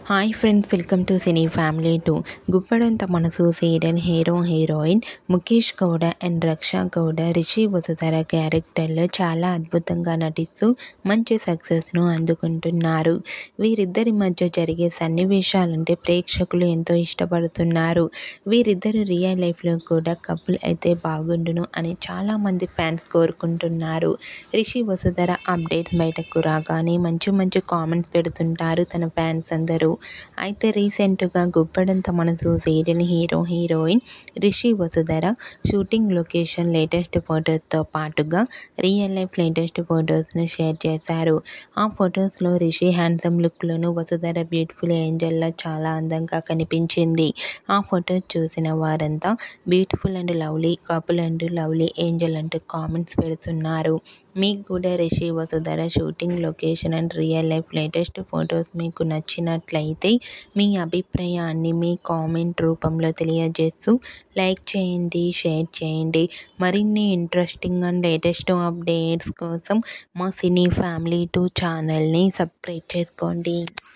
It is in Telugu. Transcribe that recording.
hi friends welcome to cine family two Guppedantha Manasu serial hero heroine Mukesh Gowda and Raksha Gowda Rishi Vasudhara క్యారెక్టర్లో చాలా అద్భుతంగా నటిస్తూ మంచి సక్సెస్ను అందుకుంటున్నారు వీరిద్దరి మధ్య జరిగే సన్నివేశాలంటే ప్రేక్షకులు ఎంతో ఇష్టపడుతున్నారు వీరిద్దరు రియల్ లైఫ్లో కూడా కపుల్ అయితే బాగుండును అని చాలామంది ఫ్యాన్స్ కోరుకుంటున్నారు రిషి వసుధర అప్డేట్స్ బయటకు రాగానే మంచి మంచి కామెంట్స్ పెడుతుంటారు తన ఫ్యాన్స్ అందరూ అయితే రీసెంట్గా Guppedantha Manasu serial hero heroine Rishi Vasudhara shooting location latest ఫొటోస్తో పాటుగా రియల్ లైఫ్ లేటెస్ట్ ఫొటోస్ను షేర్ చేశారు ఆ ఫొటోస్లో రిషి హ్యాండ్సమ్ లుక్లోను వసుధర బ్యూటిఫుల్ ఏంజల్లా చాలా అందంగా కనిపించింది ఆ ఫొటోస్ చూసిన వారంతా beautiful and lovely couple and lovely angel అంటూ కామెంట్స్ పెడుతున్నారు మీకు కూడా Rishi Vasudhara shooting location and real life latest photos మీకు నచ్చినట్లయితే మీ అభిప్రాయాన్ని మీ కామెంట్ రూపంలో తెలియజేస్తూ లైక్ చేయండి షేర్ చేయండి మరిన్ని ఇంట్రెస్టింగ్ అండ్ లేటెస్ట్ అప్డేట్స్ కోసం మా సినీ ఫ్యామిలీ టూ ఛానల్ని సబ్స్క్రైబ్ చేసుకోండి